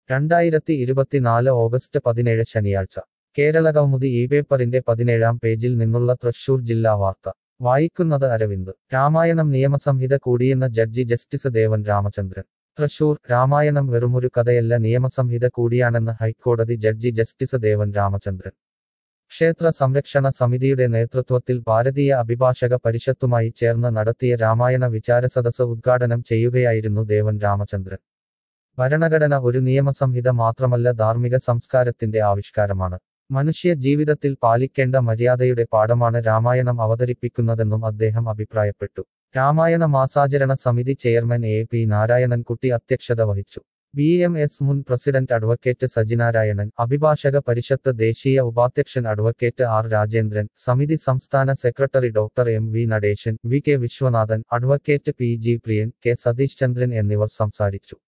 രണ്ടായിരത്തി ഇരുപത്തിനാല് ഓഗസ്റ്റ് പതിനേഴ് ശനിയാഴ്ച കേരളകൗമുദി ഈ പേപ്പറിന്റെ പതിനേഴാം പേജിൽ നിന്നുള്ള തൃശൂർ ജില്ലാ വാർത്ത വായിക്കുന്നത് അരവിന്ദ് രാമായണം നിയമസംഹിത കൂടിയെന്ന ജഡ്ജി ജസ്റ്റിസ് ദേവൻ രാമചന്ദ്രൻ തൃശൂർ രാമായണം വെറുമൊരു കഥയല്ല നിയമസംഹിത കൂടിയാണെന്ന് ഹൈക്കോടതി ജഡ്ജി ജസ്റ്റിസ് ദേവൻ രാമചന്ദ്രൻ ക്ഷേത്ര സംരക്ഷണ സമിതിയുടെ നേതൃത്വത്തിൽ ഭാരതീയ അഭിഭാഷക പരിഷത്തുമായി ചേർന്ന് നടത്തിയ രാമായണ വിചാരസദസ് ഉദ്ഘാടനം ചെയ്യുകയായിരുന്നു ദേവൻ രാമചന്ദ്രൻ ഭരണഘടന ഒരു നിയമസംഹിത മാത്രമല്ല ധാർമ്മിക സംസ്കാരത്തിന്റെ ആവിഷ്കാരമാണ് മനുഷ്യ ജീവിതത്തിൽ പാലിക്കേണ്ട മര്യാദയുടെ പാഠമാണ് രാമായണം അവതരിപ്പിക്കുന്നതെന്നും അദ്ദേഹം അഭിപ്രായപ്പെട്ടു രാമായണ മാസാചരണ സമിതി ചെയർമാൻ എ പി നാരായണൻകുട്ടി അധ്യക്ഷത വഹിച്ചു ബി എം എസ് മുൻ പ്രസിഡന്റ് അഡ്വക്കേറ്റ് സജിനാരായണൻ അഭിഭാഷക പരിഷത്ത് ദേശീയ ഉപാധ്യക്ഷൻ അഡ്വക്കേറ്റ് ആർ രാജേന്ദ്രൻ സമിതി സംസ്ഥാന secretary doctor M V Natesan V K Viswanathan advocate P G Priyan K Satheesh Chandran എന്നിവർ സംസാരിച്ചു